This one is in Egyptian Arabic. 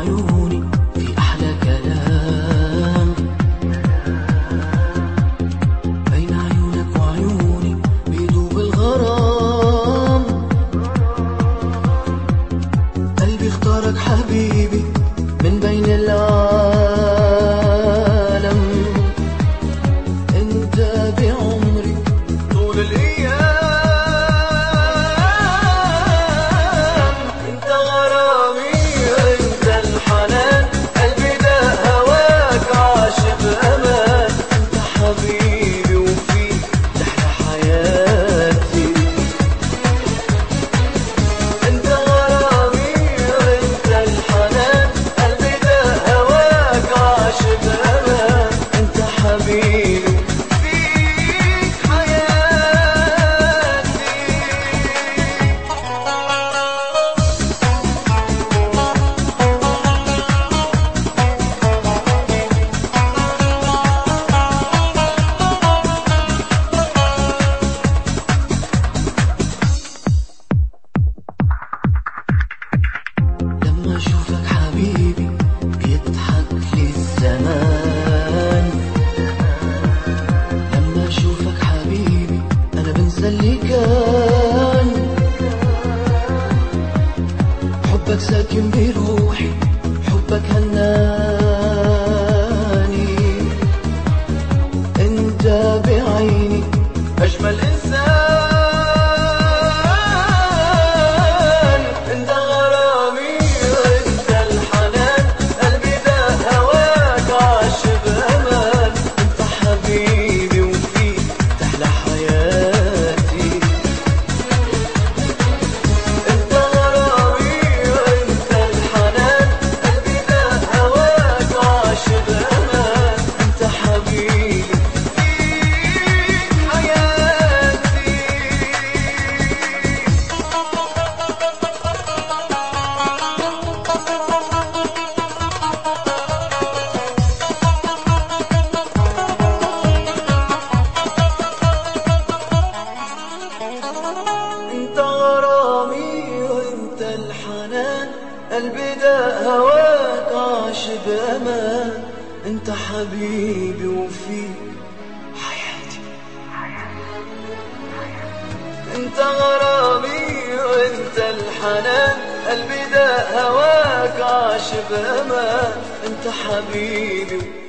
وعيوني في أحلى كلام بين عيونك وعيوني بيدوب الغرام قلبي اختارك حبيبي من بين العالم انت بعمري طول الايام انت غرامي انت الحنان قلبي ده هواك عاشق امان انت حبيبي وفيك تحلى حياتي انت غرامي انت الحنان قلبي ده هواك عاشق امان انت حبيبي فيك حياتي لما اشوفك حبيبي بيضحك لي الزمان لما اشوفك حبيبي انا بنسى اللي كان حبك ساكن بروحي حبك هناني انت بعيني اجمل انسان انت غرامي انت الحنان قلبي ده هواك عاشق امان انت حبيبي وفيك تحلى حياتي انت غرامي انت الحنان قلبي ده هواك عاشق امان انت حبيبي فيك حياتي انت غرامي وانت الحنان قلبي ده هواك عاشق امان انت حبيبي وفيك حياتي انت غرامي وانت الحنان قلبي ده هواك عاشق امان انت حبيبي